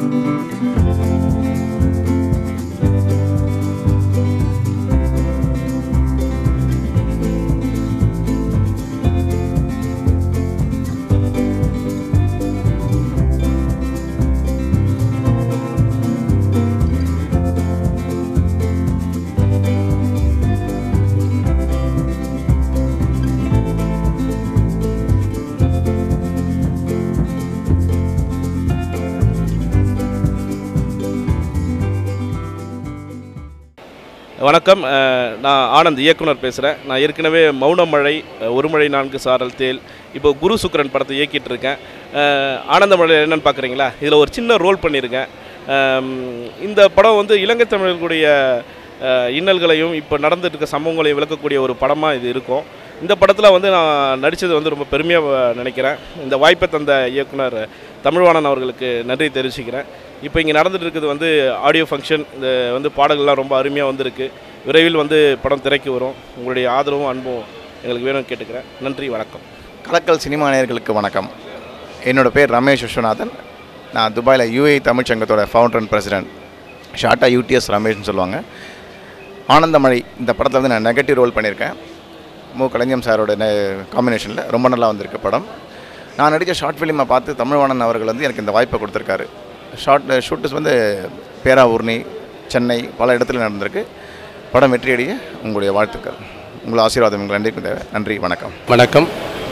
வணக்கம் அஹ், நான் ஆனந்த் இயக்குனர் பேசுகிறேன் நான் ஏற்கனவே மௌனமழை அஹ், ஒரு மழை நான்கு சாரல் தேல் இப்போ குரு சுக்கரன் படத்தை இயக்கிட்டு இருக்கேன் அஹ், ஆனந்தமழை என்னன்னு பார்க்குறீங்களா இதில் ஒரு சின்ன ரோல் பண்ணியிருக்கேன் அம், இந்த படம் வந்து இலங்கை தமிழர்களுடைய அஹ், இன்னல்களையும் இப்போ நடந்துட்டு இருக்க சம்பவங்களையும் விளக்கக்கூடிய ஒரு படமாக இது இருக்கும் இந்த படத்தில் வந்து நான் நடித்தது வந்து ரொம்ப பெருமையாக நினைக்கிறேன் இந்த வாய்ப்பை தந்த இயக்குனர் தமிழ்வாணன் அவர்களுக்கு நன்றி தெரிவிச்சுக்கிறேன் இப்போ இங்கே நடந்துட்டு இருக்குது வந்து ஆடியோ ஃபங்க்ஷன் இந்த வந்து பாடல்கள்லாம் ரொம்ப அருமையாக வந்திருக்கு விரைவில் வந்து படம் திரைக்கு வரும் உங்களுடைய ஆதரவும் அன்பும் எங்களுக்கு வேணும்னு கேட்டுக்கிறேன் நன்றி வணக்கம் கலக்கல் சினிமா நேயர்களுக்கு வணக்கம் என்னோட பேர் ரமேஷ் விஸ்வநாதன் நான் துபாயில் யூஏ தமிழ் சங்கத்தோட ஃபவுண்டர் அண்ட் பிரசிடென்ட் ஷார்ட்டாக யூடிஎஸ் ரமேஷ்னு சொல்லுவாங்க ஆனந்தமழை இந்த படத்தில் வந்து நான் நெகட்டிவ் ரோல் பண்ணியிருக்கேன் மு கலைஞம் சாரோட காம்பினேஷனில் ரொம்ப நல்லா வந்திருக்கு படம் நான் நடித்த ஷார்ட் ஃபிலிமை பார்த்து தமிழ்வாணன் அவர்கள் வந்து எனக்கு இந்த வாய்ப்பை கொடுத்துருக்காரு ஷார்ட் ஷூட்ஸ் வந்து பேராவூர்ணி சென்னை பல இடத்துல நடந்திருக்கு படம் வெற்றியடைய உங்களுடைய வாழ்த்துக்கள் உங்கள் ஆசீர்வாதம் எங்கள் நன்றிக்கு தேவை நன்றி வணக்கம் வணக்கம்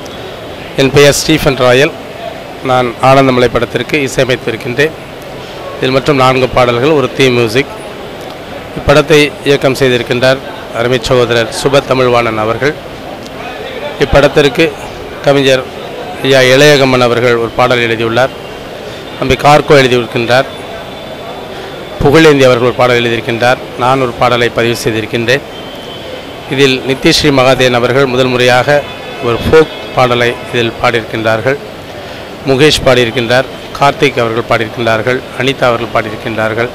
என் பெயர் ஸ்டீஃபன் ராயல் நான் ஆனந்தமலை படத்திற்கு இசையமைத்திருக்கின்றேன் இதில் மற்றும் நான்கு பாடல்கள் ஒரு தீ மியூசிக் இப்படத்தை இயக்கம் செய்திருக்கின்றார் அருமை சகோதரர் சுப தமிழ்வாணன் அவர்கள் இப்படத்திற்கு கவிஞர் ஐயா இளையகம்மன் அவர்கள் ஒரு பாடல் எழுதியுள்ளார் தம்பி கார்கோ எழுதியிருக்கின்றார் புகழேந்தி அவர்கள் ஒரு பாடல் எழுதியிருக்கின்றார் நான் ஒரு பாடலை பதிவு செய்திருக்கின்றேன் இதில் நித்யஸ்ரீ மகாதேவன் அவர்கள் முதல் முறையாக ஒரு ஃபோக் பாடலை இதில் பாடியிருக்கின்றார்கள் முகேஷ் பாடியிருக்கின்றார் கார்த்திக் அவர்கள் பாடியிருக்கின்றார்கள் அனிதா அவர்கள் பாடியிருக்கின்றார்கள்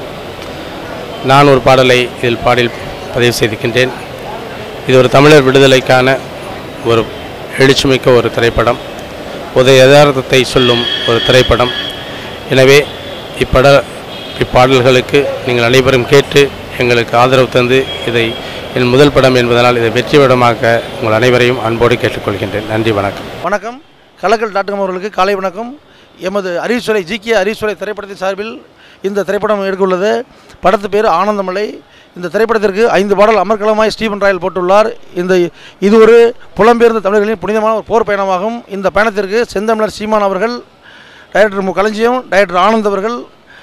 நான் ஒரு பாடலை இதில் பாடில் பதிவு செய்திருக்கின்றேன் இது ஒரு தமிழர் விடுதலைக்கான ஒரு எழுச்சிமிக்க ஒரு திரைப்படம் ஒரு யதார்த்தத்தை சொல்லும் ஒரு திரைப்படம் எனவே இப்பட இப்பாடல்களுக்கு நீங்கள் அனைவரும் கேட்டு எங்களுக்கு ஆதரவு தந்து இதை என் முதல் படம் என்பதனால் இதை வெற்றி படமாக்க உங்கள் அனைவரையும் அன்போடு கேட்டுக்கொள்கின்றேன் நன்றி வணக்கம் வணக்கம் கலக்கல் டாட் காம் அவர்களுக்கு காலை வணக்கம் எமது அரிசுரை ஜிகே அரிசுரை திரைப்படத்தின் சார்பில் இந்த திரைப்படம் எடுக்க உள்ளது படத்து பேர் ஆனந்தமலை இந்த திரைப்படத்திற்கு ஐந்து பாடல் அமர்கலமாய் ஸ்டீபன் ராயல் போட்டுள்ளார் இந்த இது ஒரு புலம்பெயர்ந்த தமிழர்களின் புனிதமான ஒரு போர் பயணமாகும் இந்த பயணத்திற்கு செந்தமிழர் சீமான் அவர்கள் டைரக்டர் மு களஞ்சியம் டைரக்டர் ஆனந்த் அவர்கள்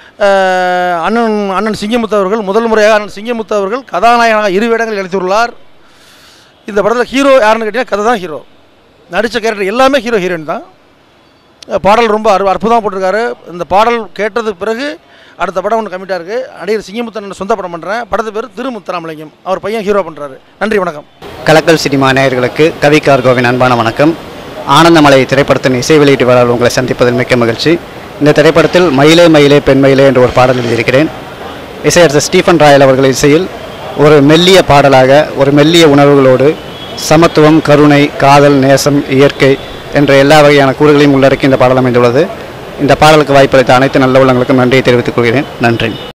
அஹ், அண்ணன் அண்ணன் சிங்கமுத்து அவர்கள் முதல் முறையாக அண்ணன் சிங்கமுத்து அவர்கள் கதாநாயகனாக இரு வேடங்களில் நடித்துள்ளார் இந்த படத்தில் ஹீரோ யாருன்னு கேட்டிங்கன்னா கதை தான் ஹீரோ நடித்த கேரக்டர் எல்லாமே ஹீரோ ஹீரோயின் தான் அஹ் பாடல் ரொம்ப அற்பு அற்புதமாக போட்டிருக்காரு இந்த பாடல் கேட்டதுக்கு பிறகு அடுத்த படம் ஒன்று கமிட்டாக இருக்குது நடிகர் சிங்கமுத்தன் சொந்த படம் பண்ணுறேன் படத்து பேர் திருமுத்தராமலிங்கம் அவர் பையன் ஹீரோ பண்ணுறாரு நன்றி வணக்கம் கலக்கல் சினிமா நேயர்களுக்கு கவி கார்கோவின் அன்பான வணக்கம் ஆனந்தமலை திரைப்படத்தின் இசை வெளியீட்டு விழாவில் உங்களை சந்திப்பதில் மிக்க மகிழ்ச்சி இந்த திரைப்படத்தில் மயிலே மயிலே பெண் மயிலே என்ற ஒரு பாடல் எழுதியிருக்கிறேன் இசையரசர் ஸ்டீஃபன் ராயல் அவர்கள் இசையில் ஒரு மெல்லிய பாடலாக ஒரு மெல்லிய உணர்வுகளோடு சமத்துவம் கருணை காதல் நேசம் இயற்கை என்ற எல்லா வகையான கூறுகளையும் உள்ளடக்கி இந்த பாடல் அமைந்துள்ளது இந்த பாடலுக்கு வாய்ப்பளித்த அனைத்து நல்ல உள்ளங்களுக்கும் நன்றியை தெரிவித்துக் கொள்கிறேன் நன்றி